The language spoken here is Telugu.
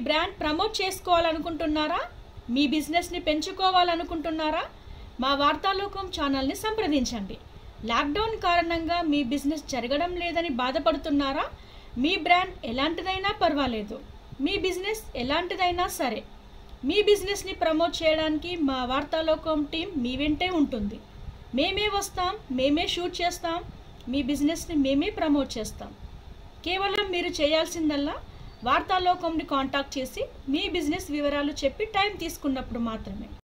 బ్రాండ్ ప్రమోట్ చేసుకోవాలనుకుంటున్నారా మీ బిజినెస్ని పెంచుకోవాలనుకుంటున్నారా మా వార్తాలోకం ఛానల్ని సంప్రదించండి లాక్డౌన్ కారణంగా మీ బిజినెస్ జరగడం లేదని బాధపడుతున్నారా మీ బ్రాండ్ ఎలాంటిదైనా పర్వాలేదు మీ బిజినెస్ ఎలాంటిదైనా సరే మీ బిజినెస్ని ప్రమోట్ చేయడానికి మా వార్తాలోకం టీం మీ వెంటే ఉంటుంది మేమే వస్తాం మేమే షూట్ చేస్తాం మీ బిజినెస్ని మేమే ప్రమోట్ చేస్తాం కేవలం మీరు చేయాల్సిందల్లా వార్తాలోకంని కాంటాక్ట్ చేసి మీ బిజినెస్ వివరాలు చెప్పి టైం తీసుకున్నప్పుడు మాత్రమే